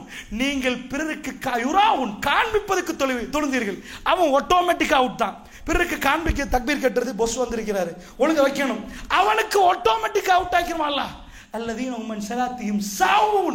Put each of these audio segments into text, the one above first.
நீங்கள் பிறருக்கு கா- யுராவுன் காண்பிப்பதற்கு தொழு தொழுந்தீர்கள் அவன் ஆட்டோமேட்டிக்கா அவுட் தான் பிறருக்கு காண்பிக்க தக்பீர் கட்டுறது பொஸ் வந்திருக்கிறாரு ஒழுங்க வைக்கணும் அவனுக்கு ஆட்டோமேட்டிக்கா அவுட் ஆக்கிருமான்ல அல்லதீன் உம்மன் சலாத்தியும் சாவுன்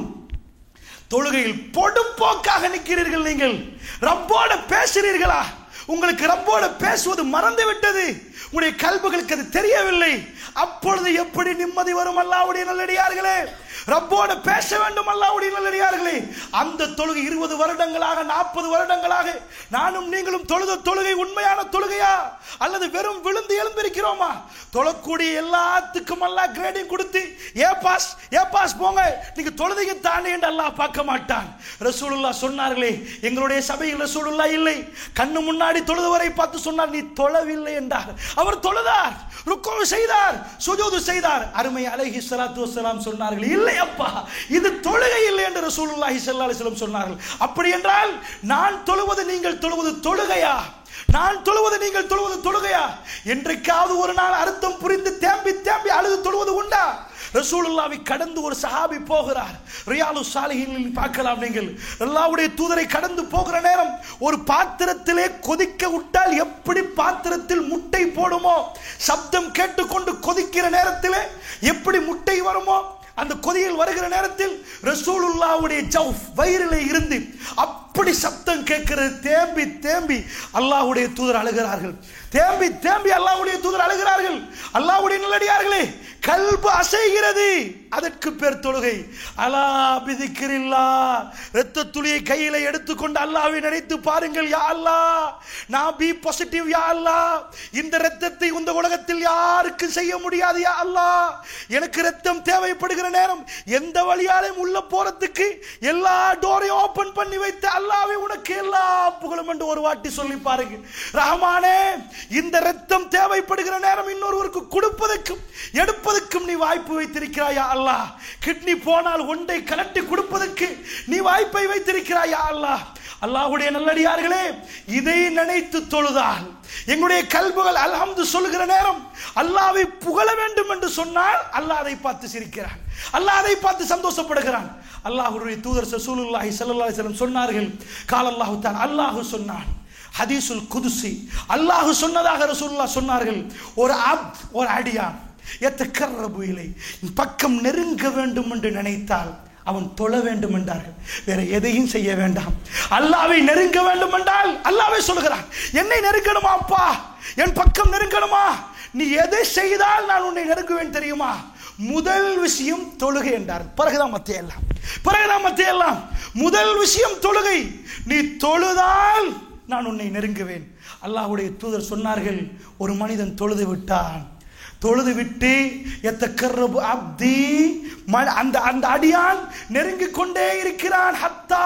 தொழுகையில் பொடுப்போக்காக நிற்கிறீர்கள் நீங்கள் ரப்போட பேசுறீர்களா உங்களுக்கு ரப்போட பேசுவது மறந்து விட்டது உங்களுடைய கல்புகளுக்கு அது தெரியவில்லை அப்பொழுது எப்படி நிம்மதி வரும் அல்லாவுடைய நல்லடியார்களே ரப்போட பேச வேண்டும் அல்லாவுடைய நல்லடியார்களே அந்த தொழுகை இருபது வருடங்களாக நாற்பது வருடங்களாக நானும் நீங்களும் தொழுத தொழுகை உண்மையான தொழுகையா அல்லது வெறும் விழுந்து எழுந்திருக்கிறோமா தொழக்கூடிய எல்லாத்துக்கும் அல்லாஹ் கிரேடிங் கொடுத்து ஏ பாஸ் ஏ பாஸ் போங்க நீங்க தொழுதையை தானே என்று அல்லாஹ் பார்க்க மாட்டான் ரசூலுல்லா சொன்னார்களே எங்களுடைய சபையில் ரசூலுல்லா இல்லை கண்ணு முன்னாடி தொழுதுவரை பார்த்து சொன்னார் நீ தொழவில்லை என்றார் அவர் தொழுதார் ருக்கு செய்தார் சுஜூது செய்தார் அருமை அலைஹி ஸலாத்து வஸலாம் சொன்னார்கள் இல்லை அப்பா இது தொழுகை இல்லை என்று ரசூலுல்லாஹி ஸல்லல்லாஹு அலைஹி வஸல்லம் சொன்னார்கள் அப்படி என்றால் நான் தொழுவது நீங்கள் தொழுவது தொழுகையா நான் தொழுவது நீங்கள் தொழுவது தொழுகையா என்றைக்காவது ஒரு நாள் அர்த்தம் புரிந்து தேம்பி தேம்பி அழுது தொழுவது உண்டா ரசூலுல்லாவை கடந்து ஒரு சஹாபி போகிறார் ரியாலு சாலிஹின் பார்க்கலாம் நீங்கள் அல்லாவுடைய தூதரை கடந்து போகிற நேரம் ஒரு பாத்திரத்திலே கொதிக்க விட்டால் எப்படி பாத்திரத்தில் முட்டை போடுமோ சப்தம் கேட்டுக்கொண்டு கொதிக்கிற நேரத்திலே எப்படி முட்டை வருமோ அந்த கொதியில் வருகிற நேரத்தில் ரசூலுல்லாவுடைய ஜவுஃப் வயிறிலே இருந்து அப்படி சப்தம் கேட்கிறது தேம்பி தேம்பி அல்லாஹ்வுடைய தூதர் அழுகிறார்கள் தேம்பி தேம்பி அல்லாஹ்வுடைய தூதர் அழுகிறார்கள் அல்லாஹ்வுடைய நல்லடியார்களே கல்பு அசைகிறது அதற்கு பேர் தொழுகை அலா பிதிக்கிறில்லா இரத்த துளியை கையில எடுத்துக்கொண்டு அல்லாவை நினைத்து பாருங்கள் யா அல்லாஹ் நான் பி பாசிட்டிவ் யா அல்லாஹ் இந்த இரத்தத்தை இந்த உலகத்தில் யாருக்கும் செய்ய முடியாது யா அல்லாஹ் எனக்கு இரத்தம் தேவைப்படுகிற நேரம் எந்த வழியாலையும் உள்ள போறதுக்கு எல்லா டோரையும் ஓபன் பண்ணி வைத்து அல்லாவே உனக்கு எல்லா புகழும் என்று ஒரு வாட்டி சொல்லி பாருங்க ரஹமானே இந்த இரத்தம் தேவைப்படுகிற நேரம் இன்னொருவருக்கு கொடுப்பதற்கும் எடுப்பதற்கும் நீ வாய்ப்பு வைத்திருக்கிறாயா அல்லாஹ் கிட்னி போனால் ஒன்றை கலட்டி கொடுப்பதற்கு நீ வாய்ப்பை வைத்திருக்கிறாயா அல்லாஹ் அல்லாஹ்வுடைய நல்லடியார்களே இதை நினைத்து தொழுதால் எங்களுடைய கல்புகள் அல்ஹம்து சொல்லுகிற நேரம் அல்லாவை புகழ வேண்டும் என்று சொன்னால் அல்லாஹ் அதை பார்த்து சிரிக்கிறான் அல்லாஹ் அதை பார்த்து சந்தோஷப்படுகிறான் அல்லாஹ்வுடைய தூதர் ரசூலுல்லாஹி ஸல்லல்லாஹு அலைஹி வஸல்லம் சொன்னார்கள் கால் அல்லாஹு தான் அல்லாஹ் சொன்னான் ஹதீசுல் குதுசி அல்லாஹ் சொன்னதாக ரசூலுல்லாஹ் சொன்னார்கள் ஒரு அப் ஒரு அடியான் எத்தக்கரபு இலை பக்கம் நெருங்க வேண்டும் என்று நினைத்தால் அவன் தொழ வேண்டும் என்றார்கள் வேற எதையும் செய்ய வேண்டாம் அல்லாவை நெருங்க வேண்டும் என்றால் அல்லாவே சொல்கிறான் என்னை நெருங்கணுமா அப்பா என் பக்கம் நெருங்கணுமா நீ எதை செய்தால் நான் உன்னை நெருங்குவேன் தெரியுமா முதல் விஷயம் தொழுகை என்றார் பிறகுதான் மத்திய எல்லாம் பிறகுதான் மத்திய எல்லாம் முதல் விஷயம் தொழுகை நீ தொழுதால் நான் உன்னை நெருங்குவேன் அல்லாஹ்வுடைய தூதர் சொன்னார்கள் ஒரு மனிதன் தொழுது விட்டான் தொழுது விட்டு எத்த கர்ரபு அப்தி ம- அந்த அந்த அடியான் நெருங்கிக் கொண்டே இருக்கிறான் ஹத்தா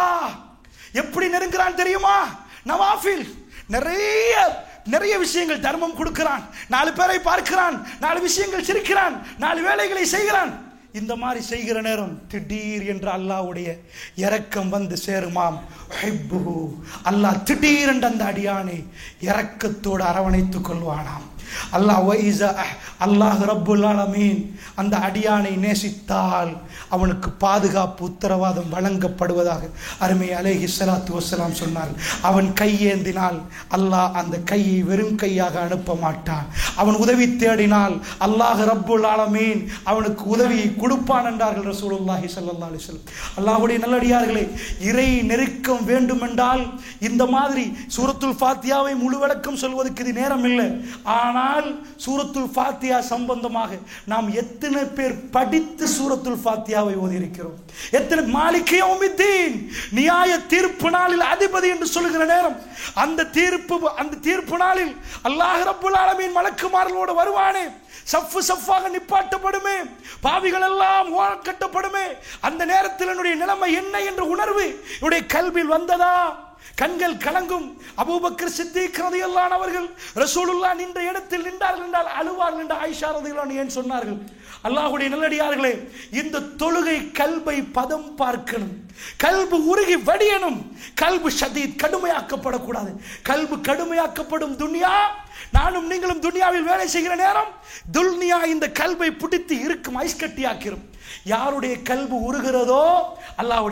எப்படி நெருங்குறான் தெரியுமா நவாஃபில் நிறைய நிறைய விஷயங்கள் தர்மம் கொடுக்கிறான் நாலு பேரை பார்க்கிறான் நாலு விஷயங்கள் சிரிக்கிறான் நாலு வேலைகளை செய்கிறான் இந்த மாதிரி செய்கிற நேரம் திடீர் என்று அல்லாஹ்வுடைய இரக்கம் வந்து சேருமாம் ஹிப்புஹு. அல்லாஹ் திடீர் என்று அந்த அடியானை இரக்கத்தோடு அரவணைத்துக் கொள்வானாம் அல்லாஹ் வைஸா அல்லாஹ் ரப்புல் ஆலமீன் அந்த அடியானை நேசித்தால் அவனுக்கு பாதுகாப்பு உத்தரவாதம் வழங்கப்படுவதாக அருமை அலேஹி ஸலாத்து வஸ்ஸலாம் சொன்னார் அவன் கையேந்தினால் அல்லாஹ் அந்த கையை வெறும் கையாக அனுப்ப மாட்டான் அவன் உதவி தேடினால் அல்லாஹ் ரப்புல் ஆலமீன் அவனுக்கு உதவியை கொடுப்பான் என்றார்கள் ரசூலுல்லாஹி ஸல்லல்லாஹு அலைஹி வஸல்லம் அல்லாஹ்வுடைய நல்லடியார்களே இறை நெருக்கம் வேண்டுமென்றால் இந்த மாதிரி சூரத்துல் ஃபாத்தியாவை முழு விளக்கம் சொல்வதற்கு இது நேரம் இல்லை ஆனால் சூரத்துல் ஃபாத்தியா சம்பந்தமாக நாம் எத்தனை பேர் படித்து சூரத்துல் ஃபாத்தியாவை ஓதியிருக்கிறோம் எத்தனை மாலிகே உமித்தீன் நியாய தீர்ப்பு நாளில் அதிபதி என்று சொல்லுகிற நேரம் அந்த தீர்ப்பு அந்த தீர்ப்பு நாளில் அல்லாஹ் ரப்புல் ஆலமீன் மலக்குமார்களோடு வருவானே சஃப்பு சஃப்பாக நிப்பாட்டப்படுமே பாவிகள் எல்லாம் ஓரக்கட்டப்படுமே அந்த நேரத்தில் என்னுடைய நிலைமை என்ன என்ற உணர்வு என்னுடைய கல்வியில் வந்ததா கண்கள் கலங்கும் அபூபக்கர் சித்திக் ரதியல்லான் அவர்கள் ரசூலுல்லா நின்ற இடத்தில் நின்றார்கள் என்றால் அழுவார்கள் என்று ஆயிஷா ரதியல்லான் ஏன் சொன்னார்கள் அல்லாஹ்வுடைய நல்லடியார்களே இந்த தொழுகை கல்பை பதம் பார்க்கணும் கல்பு உருகி வடியணும் கல்பு ஷதீத் கடுமையாக்கப்படக்கூடாது கல்பு கடுமையாக்கப்படும் துனியா நானும் நீங்களும் துனியாவில் வேலை செய்கிற நேரம் துல்னியா இந்த கல்பை பிடித்து இருக்கும் ஐஸ் கட்டியாக்கிரும் யாருடைய கல்பு உருகிறதோ அல்லாஹ்வுடைய